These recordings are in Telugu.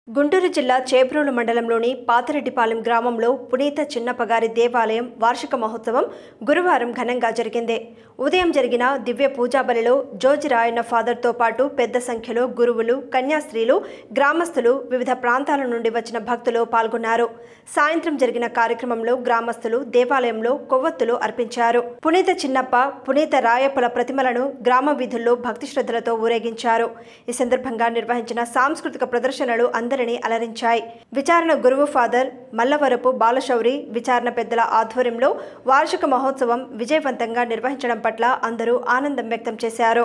గుంటూరు జిల్లా చేబ్రోలు మండలంలోని పాతరెడ్డిపాలెం గ్రామంలో పునీత చిన్నప్పగారి దేవాలయం వార్షిక మహోత్సవం గురువారం ఘనంగా జరిగింది ఉదయం జరిగిన దివ్య పూజా బలిలో జోజి రాయన్న ఫాదర్తో పాటు పెద్ద సంఖ్యలో గురువులు కన్యాస్త్రీలు గ్రామస్తులు వివిధ ప్రాంతాల నుండి వచ్చిన భక్తులు పాల్గొన్నారు సాయంత్రం జరిగిన కార్యక్రమంలో గ్రామస్తులు దేవాలయంలో కొవ్వొత్తులు అర్పించారు పునీత చిన్నప్ప పునీత రాయప్పల ప్రతిమలను గ్రామ వీధుల్లో భక్తి శ్రద్ధలతో ఊరేగించారు ఈ సందర్భంగా నిర్వహించిన సాంస్కృతిక ప్రదర్శనలు అందరినీ అలరించాయి విచారణ గురువు ఫాదర్ మల్లవరపు బాలశౌరి విచారణ పెద్దల ఆధ్వర్యంలో వార్షిక మహోత్సవం విజయవంతంగా నిర్వహించడం పట్ల అందరూ ఆనందం వ్యక్తం చేశారు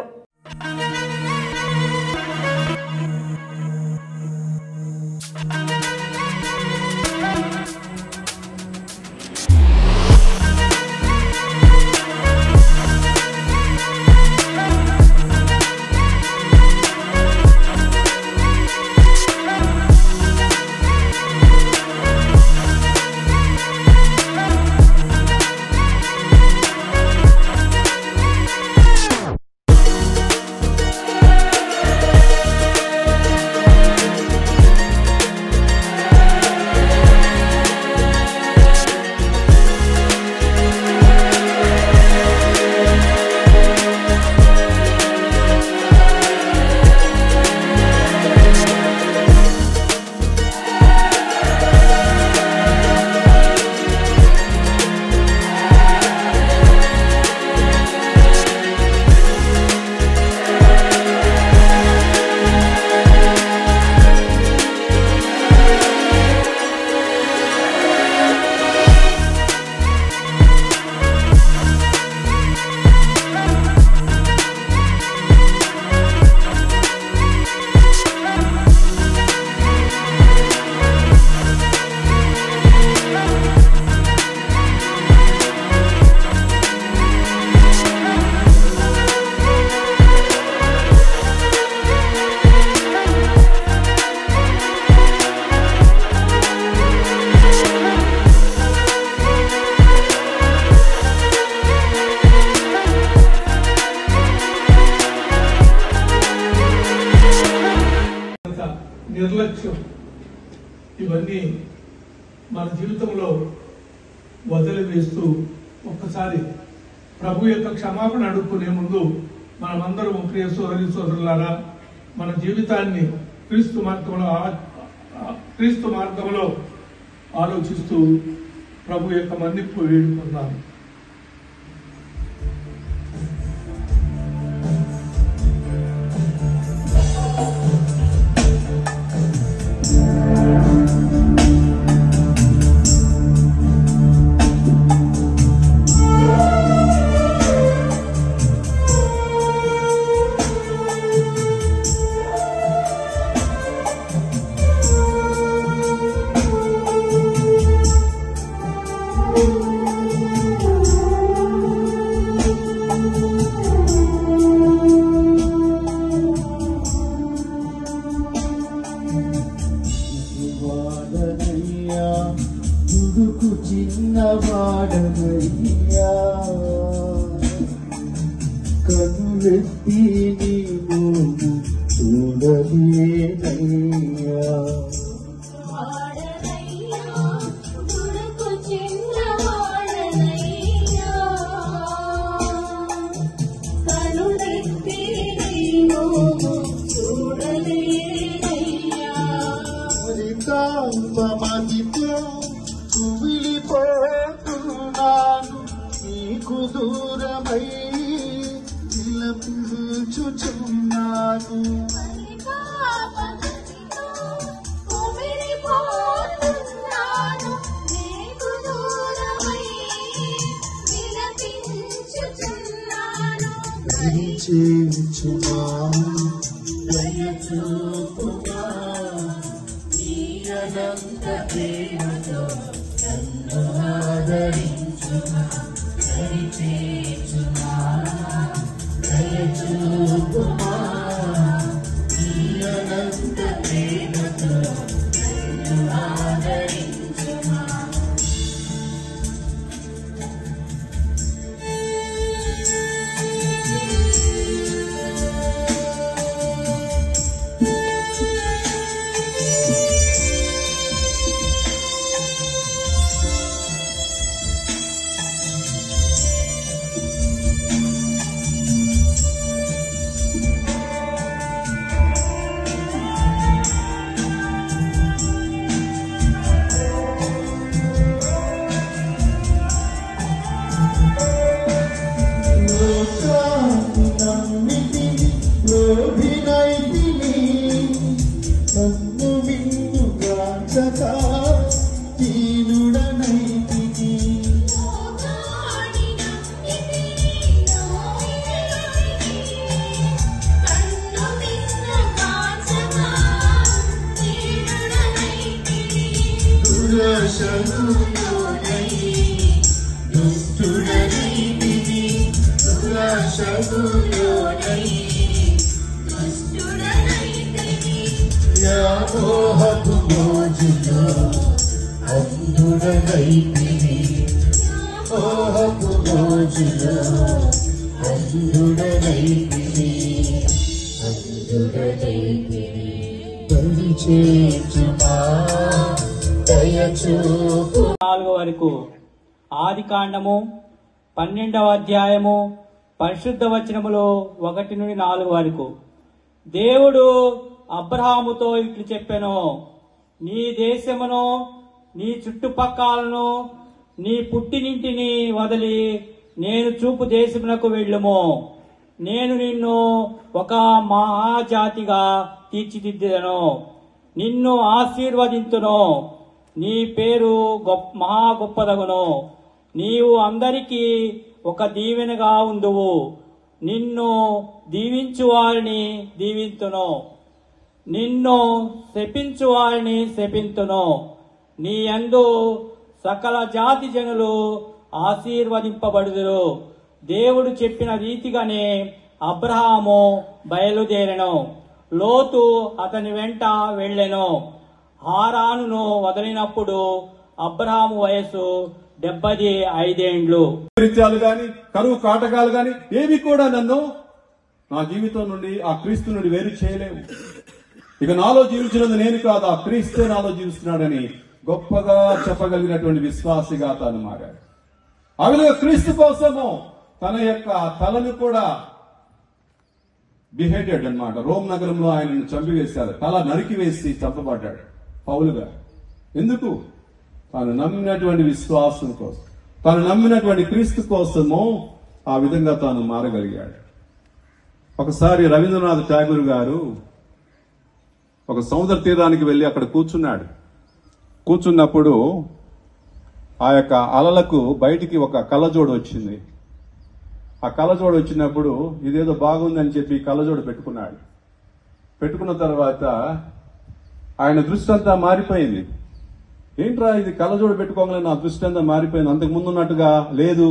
అంత నిర్లక్ష్యం ఇవన్నీ మన జీవితంలో వదిలివేస్తూ ఒక్కసారి ప్రభు యొక్క క్షమాపణ అడుక్కునే ముందు మనమందరం ప్రియ సోదరి సోదరులారా మన జీవితాన్ని క్రీస్తు మార్గంలో ఆ- ఆ- క్రీస్తు మార్గంలో ఆలోచిస్తూ ప్రభు యొక్క మన్నిప్పు వేడుకుందాం వాడనయ్యా దుడుకు చిన్నవాడనయ్యా కనులెత్తి నీవు చూడలేనయ్యా వాడనయ్యా గుడుకు చిన్నవాడనయ్యా కనులెత్తి నీవు చూడలేనయ్యా మదితో కుమిలిపోతున్నాను నీకు దూరమై పిలుచుచున్నాను పరిపాపనతో కుమిలిపోతున్నాను నీకు దూరమై విలపించుచున్నాను దయచేయుచుమా దయచూపుమా నీ అనంత ప్రేమతో నన్ను ఆదరించుమా దయచేయుచుమా దయచూపుమా నీ అనంత ప్రేమతో నన్ను ఆదరించుమా నీ మిన్నుగాంచక దీనుడనైతిని దురాశలోనై దుష్టుడనైతిని దురాశలోనై యామోహపు మోజులో అందుడనైతిని మోహపు మోజులో అందుడనైతిని అందుడనైతిని దయచేచుమా దయచూపు నాలుగు వరకు ఆది కాండము పన్నెండవ అధ్యాయము పరిశుద్ధ వచనములో ఒకటి నుండి నాలుగు వరకు దేవుడు అబ్రహాముతో ఇట్లు చెప్పెను నీ దేశమును నీ చుట్టుపక్కలను నీ పుట్టినింటిని వదిలి నేను చూపు దేశమునకు వెళ్ళుము నేను నిన్ను ఒక మహాజాతిగా తీర్చిదిద్దెదను నిన్ను ఆశీర్వదింతును నీ పేరు గొప్ప మహా గొప్పదగును నీవు అందరికీ ఒక దీవెనగా ఉందువు నిన్ను దీవించు వారిని దీవింతును నిన్ను శపించు వారిని శపింతును నీ యందు సకల జాతి జనులు ఆశీర్వదింపబడుదురు దేవుడు చెప్పిన రీతిగానే అబ్రహాము బయలుదేరెను లోతు అతని వెంట వెళ్ళెను హారానును వదిలినప్పుడు అబ్రహాము వయసు డెబ్బది ఐదేండ్లు రీత్యాలు గాని కరువు కాటకాలు గాని ఏవి కూడా నన్ను నా జీవితం నుండి ఆ క్రీస్తు నుండి వేరు చేయలేవు ఇక నాలో జీవించినది నేను కాదు ఆ క్రీస్తే నాలో జీవిస్తున్నాడని గొప్పగా చెప్పగలిగినటువంటి విశ్వాసిగా తాను మారాడు ఆ విధంగా క్రీస్తు కోసము తన యొక్క తలను కూడా బిహేడెడ్ అన్నమాట రోమ్ నగరంలో ఆయనను చంపివేశారు తల నరికి వేసి చంపబడ్డాడు పౌలుగా ఎందుకు తాను నమ్మినటువంటి విశ్వాసం కోసం తాను నమ్మినటువంటి క్రీస్తు కోసము ఆ విధంగా తాను మారగలిగాడు ఒకసారి రవీంద్రనాథ్ ఠాగూర్ గారు ఒక సముద్ర తీరానికి వెళ్లి అక్కడ కూర్చున్నాడు కూర్చున్నప్పుడు ఆ యొక్క అలలకు బయటికి ఒక కళ్ళజోడు వచ్చింది ఆ కళ్ళజోడు వచ్చినప్పుడు ఇదేదో బాగుందని చెప్పి కళ్ళజోడు పెట్టుకున్నాడు పెట్టుకున్న తర్వాత ఆయన దృష్టి అంతా మారిపోయింది ఏంట్రా ఇది కళ్ళజోడు పెట్టుకోగానే నా దృష్టి అంతా మారిపోయింది అంతకు ముందు ఉన్నట్టుగా లేదు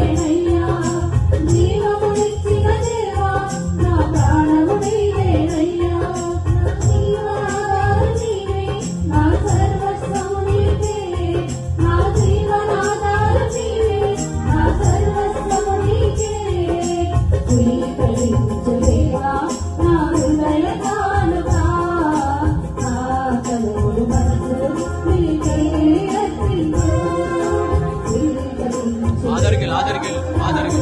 ఆదరికి ఆదరికి ఆదరికి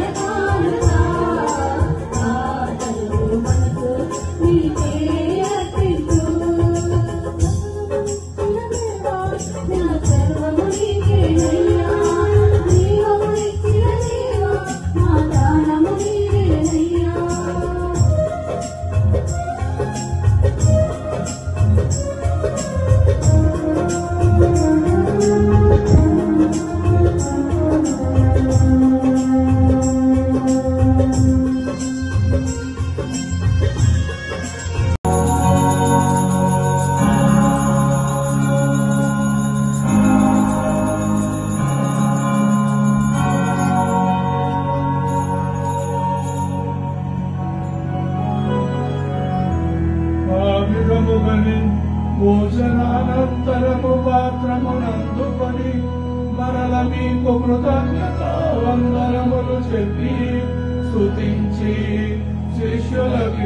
ఆ విధముగని భోజనానంతరము పాత్రమునందుకొని మరల మీకు కృతజ్ఞత వందనములు చెప్పి స్తుతించి శిష్యులకి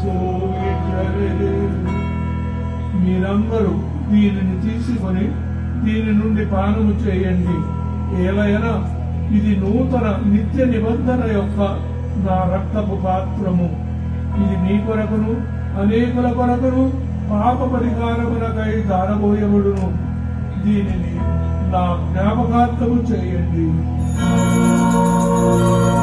మీరందరూ దీనిని తీసుకొని దీని నుండి పానము చేయండి ఏలైనా ఇది నూతన నిత్య నిబంధన యొక్క నా రక్తపు పాత్రము ఇది మీ కొరకును అనేకుల కొరకును పాప పరిహారములకై దారబోయబడును దీనిని నా జ్ఞాపకార్థము చేయండి